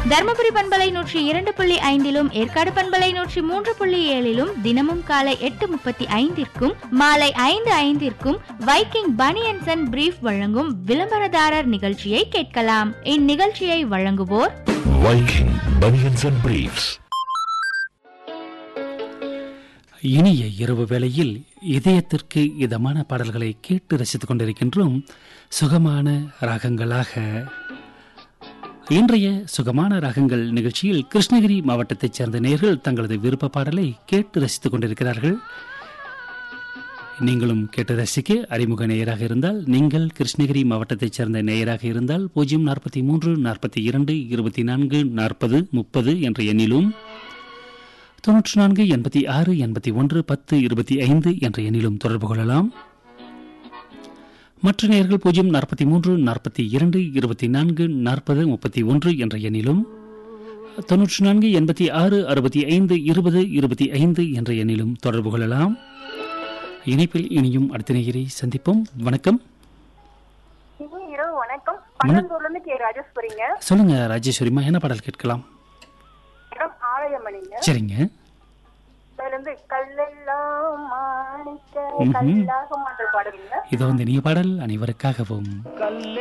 தருமபுரி பண்பலை நூற்றி இரண்டு புள்ளி ஐந்திலும் ஏற்காடு பண்பலை நூற்றி மூன்று புள்ளி ஏழிலும் தினமும் காலை எட்டு முப்பத்தி ஐந்திற்கும் மாலை ஐந்து ஐந்திற்கும் வைக்கிங் பனியன்சன் அண்ட் பிரீஃப் வழங்கும் விளம்பரதாரர் நிகழ்ச்சியை கேட்கலாம் இந்நிகழ்ச்சியை வழங்குவோர் Viking Bunions and Briefs. இனிய இரவு வேளையில் இதயத்திற்கு இதமான பாடல்களை கேட்டு ரசித்துக் கொண்டிருக்கின்றோம் சுகமான ராகங்களாக இன்றைய சுகமான ராகங்கள் நிகழ்ச்சியில் கிருஷ்ணகிரி மாவட்டத்தைச் சேர்ந்த நேயர்கள் தங்களது விருப்ப பாடலை கேட்டு ரசித்துக் கொண்டிருக்கிறார்கள் நீங்களும் கேட்டு ரசிக்க அறிமுக நேயராக இருந்தால் நீங்கள் கிருஷ்ணகிரி மாவட்டத்தைச் சேர்ந்த நேயராக இருந்தால் பூஜ்ஜியம் நாற்பத்தி மூன்று நாற்பத்தி இரண்டு இருபத்தி நான்கு நாற்பது முப்பது என்ற எண்ணிலும் தொன்னூற்றி நான்கு எண்பத்தி ஆறு எண்பத்தி ஒன்று பத்து இருபத்தி ஐந்து என்ற எண்ணிலும் தொடர்பு கொள்ளலாம் மற்ற நேயர்கள் பூஜ்ஜியம் நாற்பத்தி மூன்று நாற்பத்தி இரண்டு இருபத்தி நான்கு நாற்பது முப்பத்தி ஒன்று என்ற எண்ணிலும் தொன்னூற்றி நான்கு எண்பத்தி ஆறு அறுபத்தி ஐந்து இருபது இருபத்தி ஐந்து என்ற எண்ணிலும் தொடர்பு கொள்ளலாம் இணைப்பில் இனியும் அடுத்த நேயரை சந்திப்போம் வணக்கம் இனி இரவு வணக்கம் பன்னெண்டூர்ல இருந்து கே ராஜேஸ்வரிங்க சொல்லுங்க ராஜேஸ்வரிமா என்ன பாடல் கேட்கலாம் இடம் ஆலயமணிங்க சரிங்க அதுல இருந்து கல்லெல்லாம் மாணிக்க ம்ஹும். கல்லாக மாற்ற பாடுவீங்க இதோ இந்த இனிய பாடல் அனைவருக்காகவும்